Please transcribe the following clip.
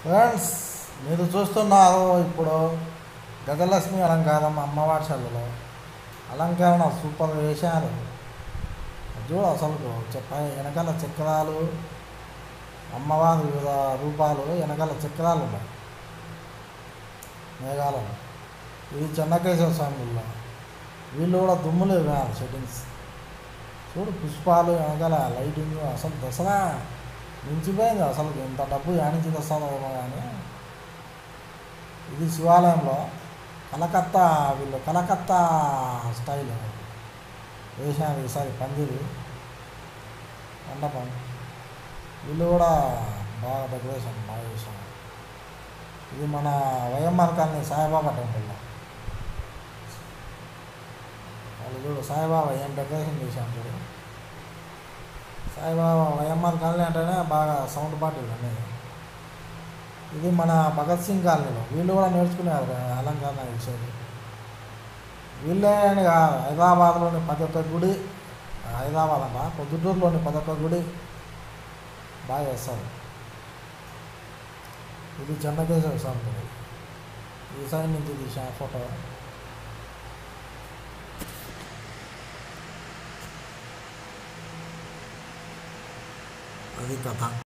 friends మీరు చూస్తున్నారు ఇప్పుడు గజలక్ష్మి అలంకారం అమ్మవారి చల్లలో అలంకరణ సూపర్ వేశారు చూడు అసలు చెప్ప వెనకాల చక్రాలు అమ్మవారి వివిధ రూపాలు వెనకాల చక్రాలు ఉన్నాయి మేఘాలలో ఇది చెన్నకేశ్వర స్వామిలో వీళ్ళు కూడా దుమ్ములు వేయాలి సెట్టింగ్స్ చూడు పుష్పాలు వెనకాల లైటింగ్ అసలు దసరా మించిపోయింది అసలు ఎంత డబ్బు యానించి తెస్తానో ఏమో కానీ ఇది శివాలయంలో కలకత్తా వీళ్ళు కలకత్తా స్టైల్ వేసారు ఈసారి పందిరి మండపం వీళ్ళు కూడా బాగా డెకరేషన్ బాగా చేశారు ఇది మన వైఎంఆర్ కాలనీ సాయిబాబా టెంపుల్లో వాళ్ళు చూడు సాయిబాబా ఏం డెకరేషన్ చేశాను చూడు సాయిబాబా వైఎంఆర్ కాలనీ అంటేనే బాగా సౌండ్ పార్టీలు అనేది ఇది మన భగత్ సింగ్ కాలనీలో వీళ్ళు కూడా నేర్చుకున్నారు అలంకరణ చేసేది వీళ్ళే అని కాదు హైదరాబాద్లోని ప్రతి ఒక్క గుడి హైదరాబాద్ అంట పొద్దుటూరులోని ప్రతి ఒక్క గుడి బాగా చేస్తారు ఇది చెన్నకేశ్వర స్వామి గుడి ఈ సైడ్ నుంచి తీసా ఫోటో అది కథ